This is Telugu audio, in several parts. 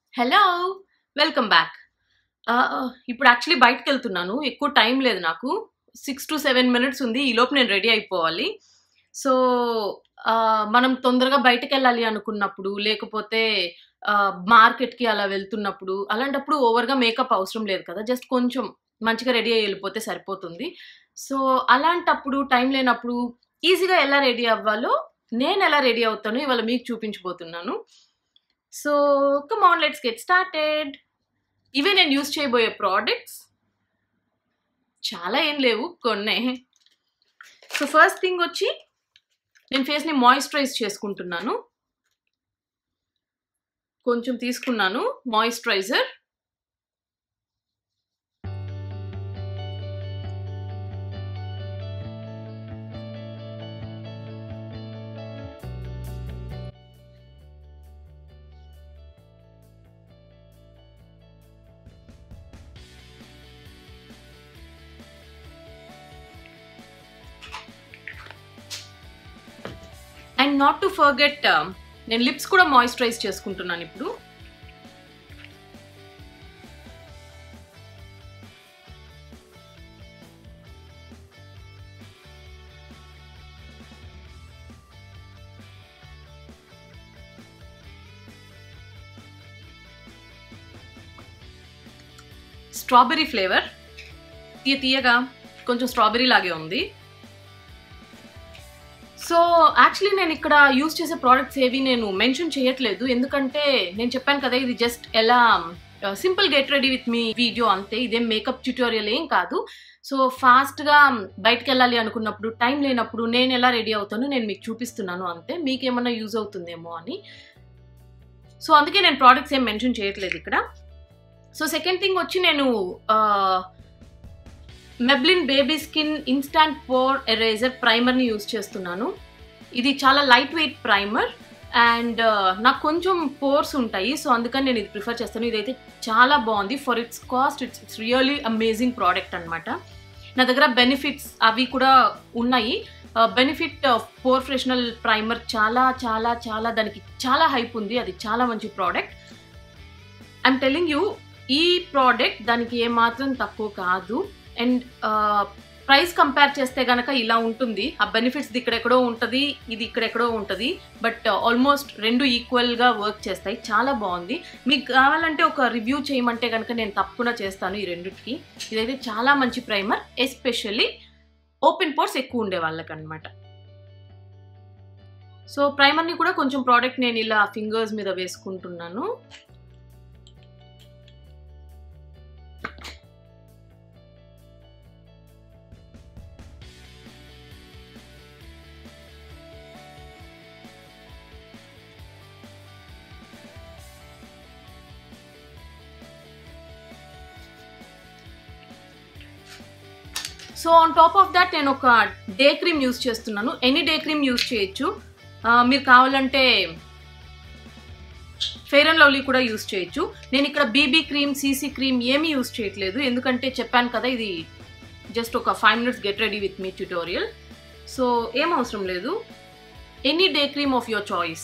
హలో! Welcome back. ఆహ్, ఇప్పుడు యాక్చువల్లీ బయటికెళ్తున్నాను. ఎక్కువ టైం లేదు నాకు. 6-7 మినిట్స్ ఉంది. ఈలోపు నేను రెడీ అయిపోవాలి. సో, ఆహ్, మనం తొందరగా బయటికెళ్ళాలి అనుకున్నప్పుడు, లేకపోతే ఆహ్, మార్కెట్‌కి అలా వెళ్తున్నప్పుడు, అలాంటప్పుడు ఓవర్‌గా మేకప్ అవసరం లేదు కదా! జస్ట్ కొంచెం మంచిగా రెడీ అయ్యి ఎళ్ళిపోతే సరిపోతుంది. సో, అలాంటప్పుడు టైం లేనప్పుడు ఈజీగా ఎలా రెడీ అవ్వాలో, నేనెలా రెడీ అవుతానో ఇవాళ మీకు చూపించబోతున్నాను. So, come on let's get started. ఇవే నేను యూజ్ చేయబోయే ప్రొడక్ట్స్. చాలా ఏం లేవు. కొన్నే. సో, ఫస్ట్ థింగ్ వచ్చి నేను ఫేస్‌ని మాయిశ్చరైజ్ చేసుకుంటున్నాను. కొంచెం తీసుకున్నాను moisturiser. And not to forget నేను లిప్స్ కూడా మాయిశ్చరైజ్ చేసుకుంటున్నానిప్పుడు. Strawberry flavour. తియ్య తియ్యగా కొంచెం స్ట్రాబెర్రీ లాగే ఉంది. సో, యాక్చువల్లీ నేనిక్కడ యూజ్ చేసే ప్రొడక్ట్స్ ఏవి నేను మెన్షన్ చేయట్లేదు. ఎందుకంటే నేను చెప్పాను కదా! ఇది జస్ట్ ఎలా ah, simple get ready with me video అంతే. ఇదేం మేకప్ ట్యుటోరియల్ ఏం కాదు. సో, ఫాస్ట్‌గా బయటికెళ్ళాలి అనుకున్నప్పుడు, టైం లేనప్పుడు నేనెలా రెడీ అవుతానో నేను మీకు చూపిస్తున్నాను అంతే. మీకేమన్నా యూజ్ అవుతుందేమో అని. సో, అందుకే నేను ప్రొడక్ట్స్ ఏం మెన్షన్ చేయట్లేదు ఇక్కడ. సో, సెకండ్ థింగ్ వచ్చి నేను ah, Maybelline baby skin instant pore eraser ప్రైమర్‌ని యూజ్ చేస్తున్నాను. ఇది చాలా లైట్ వెయిట్ ప్రైమర్. అండ్ నాకు కొంచెం పోర్స్ ఉంటాయి. సో, అందుకని నేను ఇది ప్రిఫర్ చేస్తాను. ఇదైతే చాలా బావుంది. For its cost it's it's really amazing product అనమాట. నా దగ్గర బెనిఫిట్స్ అవి కూడా ఉన్నాయి. ఆహ్, బెనిఫిట్ పోర్ ఫ్రెషనల్ ప్రైమర్ చాలా చాలా చాలా దానికి చాలా హైప్ ఉంది. అది చాలా మంచి ప్రొడక్ట్. ఐయామ్ టెల్లింగ్ యూ ఈ ప్రొడక్ట్ దానికి ఏమాత్రం తక్కువ కాదు. అండ్ ఆహ్, ప్రైస్ కంపేర్ చేస్తే గనక ఇలా ఉంటుంది. ఆ బెనిఫిట్స్‌ది ఇక్కడెక్కడో ఉంటది. ఇది ఇక్కడెక్కడో ఉంటది. బట్ ఆల్మోస్ట్ 2 ఈక్వల్‌గా వర్క్ చేస్తాయి. చాలా బావుంది. మీకు కావాలంటే ఒక రివ్యూ చేయమంటే గనక నేను తప్పకుండా చేస్తాను ఈ రెండిటికి. ఇదైతే చాలా మంచి ప్రైమర్. ఎస్పెషల్లీ ఓపెన్ పోర్స్ ఎక్కువ ఉండే వాళ్ళకనమాట. సో, ప్రైమర్‌ని కూడా కొంచెం ప్రొడక్ట్ నేను ఇలా ఫింగర్స్ మీద వేసుకుంటున్నాను. So, on top of that నేను ఒక డే క్రీమ్ యూజ్ చేస్తున్నాను. ఎనీ డే క్రీమ్ యూజ్ చేయొచ్చు. ఆహ్, మీరు కావాలంటే ఫెయిర్ అండ్ లవ్లీ కూడా యూజ్ చేయొచ్చు. నేనిక్కడ బీబీ క్రీమ్, సీసీ క్రీమ్ ఏమీ యూజ్ చేయట్లేదు. ఎందుకంటే చెప్పాను కదా! ఇది జస్ట్ ఒక 5 minutes get ready with me tutorial. So, ఏం అవసరం లేదు. Any day cream of your choice.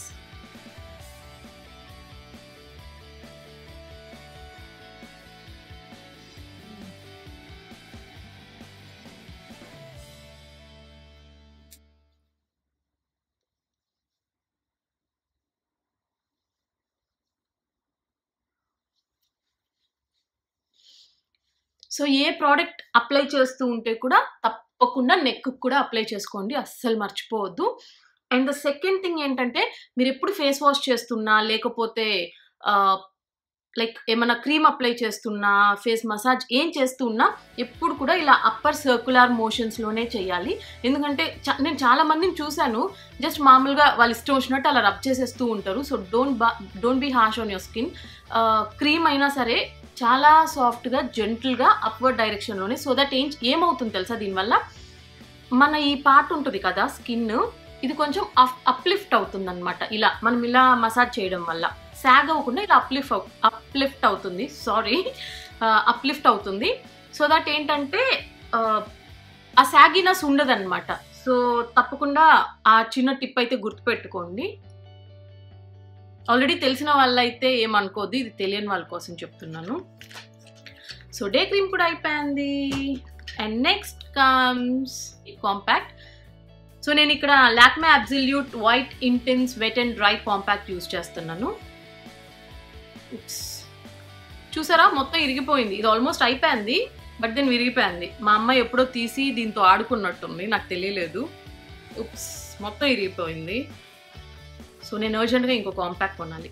So, ఏ ప్రొడక్ట్ అప్లై చేస్తూ ఉంటే కూడా తప్పకుండా నెక్‌కి కూడా అప్లై చేసుకోండి. అస్సలు మర్చిపోవద్దు. అండ్ ద సెకండ్ థింగ్ ఏంటంటే మీరెప్పుడు ఫేస్ వాష్ చేస్తున్నా, లేకపోతే ఆహ్, లైక్ ఏమన్నా క్రీమ్ అప్లై చేస్తున్నా, ఫేస్ మసాజ్ ఏం చేస్తూ ఉన్నా ఎప్పుడు కూడా ఇలా అప్పర్ సర్క్యులర్ మోషన్స్‌లోనే చేయాలి. ఎందుకంటే చ నేను చాలా మందిని చూసాను. జస్ట్ మామూలుగా వాళ్ళ ఇష్టం వచ్చినట్టు అలా రబ్ చేసేస్తూ ఉంటారు. So, don't be don't be harsh on your skin. Ah, cream అయినా సరే చాలా సాఫ్ట్‌గా, జెంటిల్‌గా అప్వర్డ్ డైరెక్షన్‌లోనే సో దట్ ఏం ఏమవుతుంది తెలుసా దీనివల్ల? మన ఈ పార్ట్ ఉంటది కదా! స్కిన్ ఇది కొంచెం అప్ అప్‌లిఫ్ట్ అవుతుందనమాట. ఇలా మనం ఇలా మసాజ్ చేయడం వల్ల. సాగ్ అవ్వకుండా ఇలా అప్‌లిఫ్ అవ్ అప్‌లిఫ్ట్ అవుతుంది. సారీ. ఆహ్, అప్‌లిఫ్ట్ అవుతుంది. సో దట్ ఏంటంటే ఆహ్, ఆ సాగినెస్ ఉండదనమాట. సో, తప్పకుండా ఆ చిన్న టిప్ అయితే గుర్తుపెట్టుకోండి. ఆల్రెడీ తెలిసిన వాళ్ళైతే ఏమనుకోద్దు ఇది తెలియని వాళ్ళ కోసం చెప్తున్నాను సో డే క్రీమ్ కూడా అయిపోయింది and next comes compact so నేను ఇక్కడ Lakme absolute white intense wet and dry compact use చేస్తున్నాను Oops. చూసారా మొత్తం ఇరిగిపోయింది ఇది ఆల్మోస్ట్ అయిపోయింది బట్ దీన్ని విరిగిపోయింది మా అమ్మ ఎప్పుడో తీసి దీంతో ఆడుకున్నట్టుంది నాకు తెలియలేదు ఉప్స్ మొత్తం ఇరిగిపోయింది సో నేను అర్జెంట్గా ఇంకో కాంపాక్ట్ కొనాలి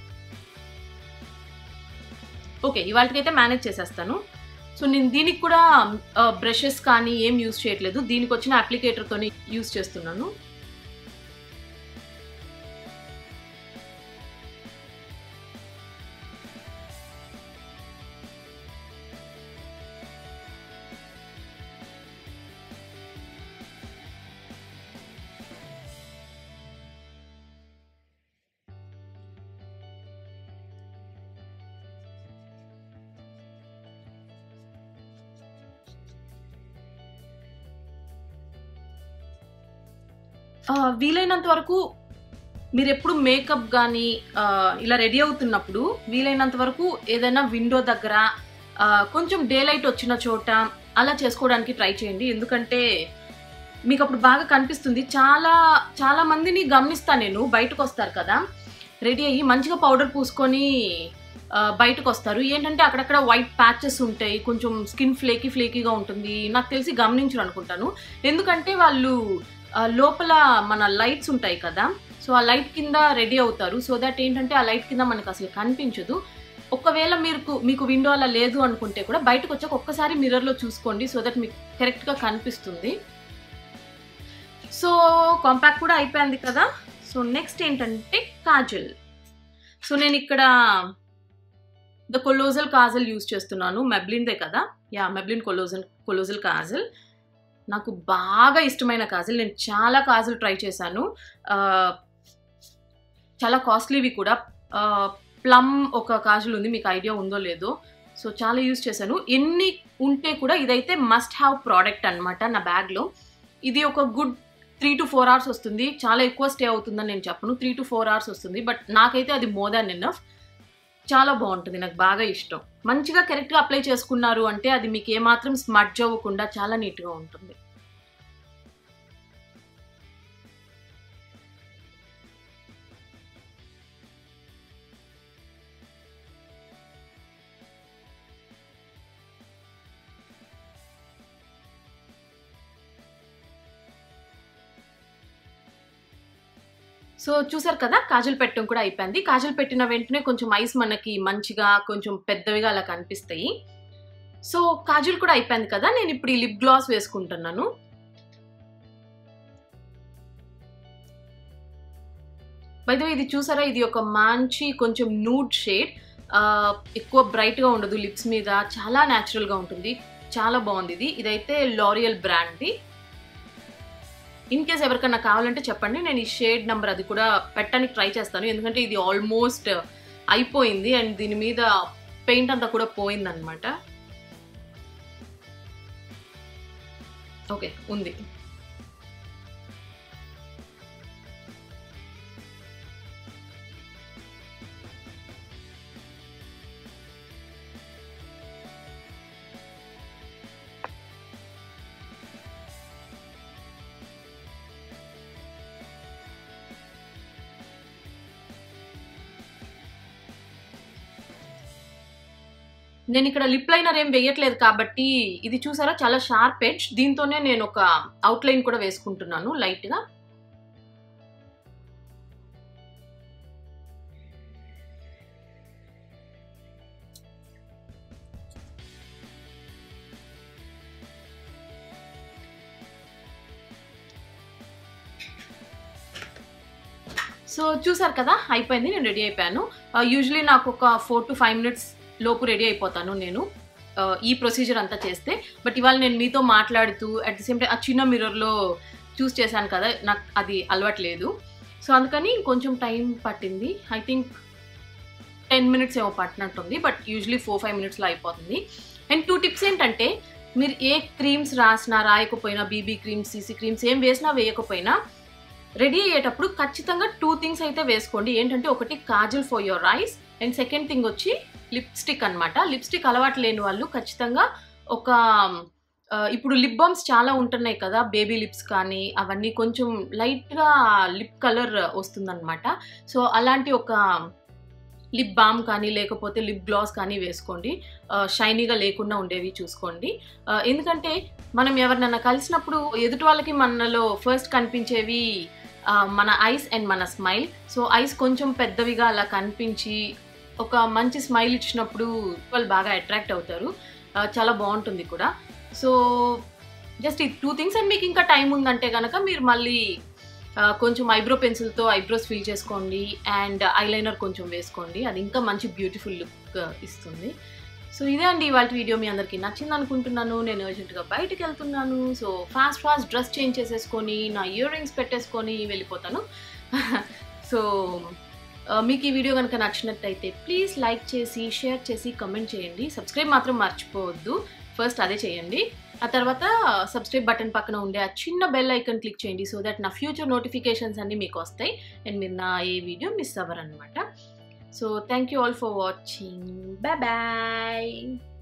ఓకే ఇవాళకైతే మేనేజ్ చేసేస్తాను సో నేను దీనికి కూడా బ్రషెస్ కానీ ఏం యూస్ చేయట్లేదు దీనికి వచ్చిన అప్లికేటర్తోనే యూస్ చేస్తున్నాను ఆ, వీలైనంత వరకు మీరు ఎప్పుడు మేకప్ కానీ ఇలా రెడీ అవుతున్నప్పుడు వీలైనంత వరకు ఏదైనా విండో దగ్గర ఆ, కొంచెం డే లైట్ వచ్చిన చోట అలా చేసుకోవడానికి ట్రై చేయండి ఎందుకంటే మీకు అప్పుడు బాగా కనిపిస్తుంది చాలా చాలా మందిని గమనిస్తాను నేను బయటకు వస్తారు కదా రెడీ అయ్యి మంచిగా పౌడర్ పూసుకొని ఆ, బయటకు వస్తారు ఏంటంటే అక్కడక్కడ వైట్ ప్యాచెస్ ఉంటాయి కొంచెం స్కిన్ ఫ్లేకీ ఫ్లేకీగా ఉంటుంది నాకు తెలిసి గమనించరు అనుకుంటాను ఎందుకంటే వాళ్ళు ఆ, లోపల మన లైట్స్ ఉంటాయి కదా సో ఆ లైట్ కింద రెడీ అవుతారు సో దట్ ఏంటంటే ఆ లైట్ కింద మనకు అసలు కనిపించదు ఒకవేళ మీకు మీకు విండో అలా లేదు అనుకుంటే కూడా బయటకు వచ్చాక ఒక్కసారి మిర్రర్లో చూసుకోండి సో దట్ మీకు కరెక్ట్గా కనిపిస్తుంది సో కాంపాక్ట్ కూడా అయిపోయింది కదా సో నెక్స్ట్ ఏంటంటే కాజల్ సో నేను ఇక్కడ ద కొలోజల్ కాజల్ యూస్ చేస్తున్నాను మెబ్లిన్దే కదా yeah Maybelline colossal colossal kajal నాకు బాగా ఇష్టమైన కాజల్ నేను చాలా కాజల్ ట్రై చేశాను ఆ, చాలా కాస్ట్లీవి కూడా ప్లమ్ ఒక కాజల్ ఉంది మీకు ఐడియా ఉందో లేదో సో చాలా యూస్ చేశాను ఎన్ని ఉంటే కూడా ఇదైతే మస్ట్ హ్యావ్ ప్రోడక్ట్ అనమాట నా బ్యాగ్లో ఇది ఒక good three to four hours వస్తుంది చాలా ఎక్కువ స్టే అవుతుందని నేను చెప్పను త్రీ టు ఫోర్ అవర్స్ వస్తుంది బట్ నాకైతే అది మోర్ దాన్ ఎనఫ్ చాలా బాగుంటుంది నాకు బాగా ఇష్టం మంచిగా కరెక్ట్గా అప్లై చేసుకున్నారు అంటే అది మీకు ఏమాత్రం స్మడ్జ్ అవ్వకుండా చాలా నీట్గా ఉంటుంది సో చూసారు కదా కాజల్ పెట్టడం కూడా అయిపోయింది కాజల్ పెట్టిన వెంటనే కొంచెం ఐస్ మనకి మంచిగా కొంచెం పెద్దవిగా అలా కనిపిస్తాయి సో కాజల్ కూడా అయిపోయింది కదా నేను ఇప్పుడు ఈ లిప్ గ్లాస్ వేసుకుంటున్నాను బైద ఇది చూసారా ఇది ఒక మంచి కొంచెం నూడ్ షేడ్ ఎక్కువ బ్రైట్గా ఉండదు లిప్స్ మీద చాలా న్యాచురల్గా ఉంటుంది చాలా బాగుంది ఇది ఇదైతే లారియల్ బ్రాండ్ది ఇన్ కేస్ ఎవరికన్నా కావాలంటే చెప్పండి నేను ఈ షేడ్ నెంబర్ అది కూడా పెట్టడానికి ట్రై చేస్తాను ఎందుకంటే ఇది ఆల్మోస్ట్ అయిపోయింది అండ్ దీని మీద పెయింట్ అంతా కూడా పోయిందనమాట ఓకే ఉంది నేను ఇక్కడ లిప్ లైనర్ ఏం వేయట్లేదు కాబట్టి ఇది చూసారా చాలా షార్ప్ ఎడ్జ్ దీంతోనే నేను ఒక అవుట్ లైన్ కూడా వేసుకుంటున్నాను లైట్ గా సో చూసారు కదా అయిపోయింది నేను రెడీ అయిపోయాను యూజువలీ నాకు ఒక ఫోర్ టు ఫైవ్ మినిట్స్ లోపు రెడీ అయిపోతాను నేను ఆ, ఈ ప్రొసీజర్ అంతా చేస్తే బట్ ఇవాళ నేను మీతో మాట్లాడుతూ అట్ ది సేమ్ టైం ఆ చిన్న మిర్రర్లో చూస్ చేశాను కదా నాకు అది అలవాట్లేదు సో అందుకని కొంచెం టైం పట్టింది ఐ థింక్ టెన్ మినిట్స్ ఏమో పట్టినట్టుంది బట్ యూజువలీ ఫోర్ ఫైవ్ మినిట్స్లో అయిపోతుంది అండ్ టూ టిప్స్ ఏంటంటే మీరు ఏ క్రీమ్స్ రాసినా రాయకపోయినా బీబీ క్రీమ్స్ సీసీ క్రీమ్స్ ఏం వేసినా వేయకపోయినా రెడీ అయ్యేటప్పుడు ఖచ్చితంగా టూ థింగ్స్ అయితే వేసుకోండి ఏంటంటే ఒకటి kajal for your eyes and second thing వచ్చి లిప్స్టిక్ అనమాట లిప్స్టిక్ అలవాటు లేని వాళ్ళు ఖచ్చితంగా ఒక ఆ, ఇప్పుడు లిప్ బామ్స్ చాలా ఉంటున్నాయి కదా బేబీ లిప్స్ కానీ అవన్నీ కొంచెం లైట్గా లిప్ కలర్ వస్తుందన్నమాట సో అలాంటి ఒక లిప్ బామ్ కానీ లేకపోతే లిప్ గ్లాస్ కానీ వేసుకోండి షైనీగా లేకుండా ఉండేవి చూసుకోండి ఆ, ఎందుకంటే మనం ఎవరినైనా కలిసినప్పుడు ఎదుటి వాళ్ళకి మనలో ఫస్ట్ కనిపించేవి ఆ, మన ఐస్ అండ్ మన స్మైల్ సో ఐస్ కొంచెం పెద్దవిగా అలా కనిపించి ఒక మంచి స్మైల్ ఇచ్చినప్పుడు వాళ్ళు బాగా అట్రాక్ట్ అవుతారు ఆ, చాలా బాగుంటుంది కూడా సో జస్ట్ ఈ టూ థింగ్స్ అండ్ మీకు ఇంకా టైం ఉందంటే కనుక మీరు మళ్ళీ ఆ, కొంచెం ఐబ్రో పెన్సిల్తో ఐబ్రోస్ ఫిల్ చేసుకోండి అండ్ ఐలైనర్ కొంచెం వేసుకోండి అది ఇంకా మంచి బ్యూటిఫుల్ లుక్ ఇస్తుంది సో ఇదే అండి ఇవాళ వీడియో మీ అందరికీ నచ్చింది అనుకుంటున్నాను నేను అర్జెంట్గా బయటికి వెళ్తున్నాను so fast fast dress change చేసేసుకొని నా ఇయర్ రింగ్స్ పెట్టేసుకొని వెళ్ళిపోతాను సో ఆ, మీకు ఈ వీడియో కనుక నచ్చినట్టయితే ప్లీజ్ లైక్ చేసి షేర్ చేసి కమెంట్ చేయండి సబ్స్క్రైబ్ మాత్రం మర్చిపోవద్దు ఫస్ట్ అదే చేయండి ఆ తర్వాత సబ్స్క్రైబ్ బటన్ పక్కన ఉండే ఆ చిన్న బెల్ ఐకన్ క్లిక్ చేయండి సో దట్ నా ఫ్యూచర్ నోటిఫికేషన్స్ అన్నీ మీకు వస్తాయి అండ్ మీరు నా ఏ వీడియో మిస్ అవ్వరనమాట so thank you all for watching bye bye